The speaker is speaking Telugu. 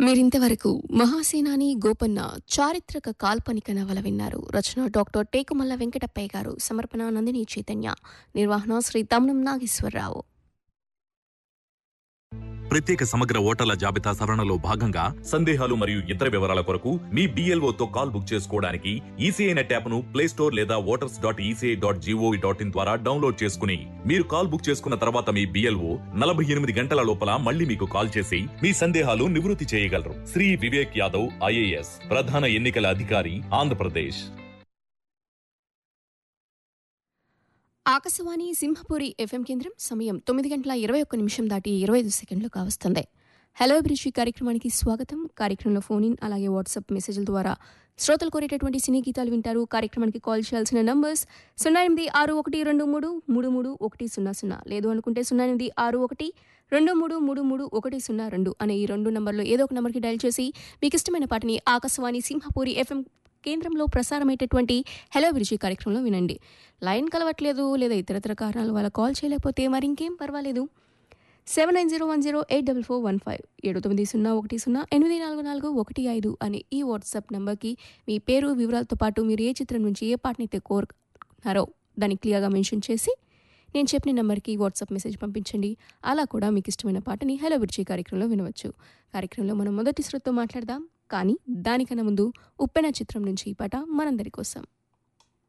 మీరింతవరకు మహాసేనాని గోపన్న చారిత్రక కాల్పనిక నవల విన్నారు రచన డాక్టర్ టేకుమల్ల వెంకటప్పయ్య గారు సమర్పణ నందిని చైతన్య నిర్వహణ శ్రీ తమ్నం నాగేశ్వరరావు ప్రత్యేక సమగ్ర ఓటర్ల జాబితా సవరణలో భాగంగా సందేహాలు మరియు ఇతర వివరాల కొరకు మీ BLO తో కాల్ బుక్ చేసుకోవడానికి ఈసీఐ నెట్ యాప్ ను ప్లే స్టోర్ లేదా voters dot ECI dot G O V dot in ద్వారా డౌన్లోడ్ చేసుకుని మీరు కాల్ బుక్ చేసుకున్న తర్వాత మీ బిఎల్ఓ నలభై ఎనిమిది గంటల లోపల మళ్ళీ మీకు కాల్ చేసి మీ సందేహాలు నివృత్తి చేయగలరు శ్రీ వివేక్ యాదవ్ ఐఏఎస్ ప్రధాన ఎన్నికల అధికారి ఆంధ్రప్రదేశ్ ఆకాశవాణి సింహపురి ఎఫ్ఎం కేంద్రం సమయం తొమ్మిది గంటల ఇరవై ఒక్క నిమిషం దాటి ఇరవై ఐదు సెకండ్లు కావస్తుంది హలో బ్రిడ్జి కార్యక్రమానికి స్వాగతం కార్యక్రమంలో ఫోన్ ఇన్ అలాగే వాట్సాప్ మెసేజ్ల ద్వారా శ్రోతలు కోరేటటువంటి సినీ గీతాలు వింటారు కార్యక్రమానికి కాల్ చేయాల్సిన నంబర్స్ సున్నా ఎనిమిది ఆరు ఒకటి రెండు మూడు మూడు మూడు ఒకటి సున్నా సున్నా లేదు అనుకుంటే సున్నా ఎనిమిది ఆరు ఒకటి రెండు మూడు మూడు మూడు ఒకటి సున్నా రెండు అనే ఈ రెండు నంబర్లో ఏదో ఒక నంబర్కి డయల్ చేసి మీకు ఇష్టమైన పాటని ఆకాశవాణి సింహపూరి ఎఫ్ఎం కేంద్రంలో ప్రసారమయ్యేటటువంటి హలో విరిచి కార్యక్రమంలో వినండి లైన్ కలవట్లేదు లేదా ఇతరతర కారణాల వల్ల కాల్ చేయలేకపోతే మరి ఇంకేం పర్వాలేదు seven nine zero one zero eight double four one five ఏడు తొమ్మిది సున్నా ఒకటి సున్నా ఎనిమిది నాలుగు నాలుగు ఒకటి ఐదు అనే ఈ వాట్సాప్ నెంబర్కి మీ పేరు వివరాలతో పాటు మీరు ఏ చిత్రం నుంచి ఏ పాటనైతే కోరుకున్నారో దాన్ని క్లియర్గా మెన్షన్ చేసి నేను చెప్పిన నెంబర్కి వాట్సాప్ మెసేజ్ పంపించండి అలా కూడా మీకు ఇష్టమైన పాటని హలో విడిచి కార్యక్రమంలో వినవచ్చు కార్యక్రమంలో మనం మొదటి శ్రోతతో మాట్లాడదాం కానీ దానికన్నా ముందు ఉప్పెన చిత్రం నుంచి ఈ పాట మనందరి కోసం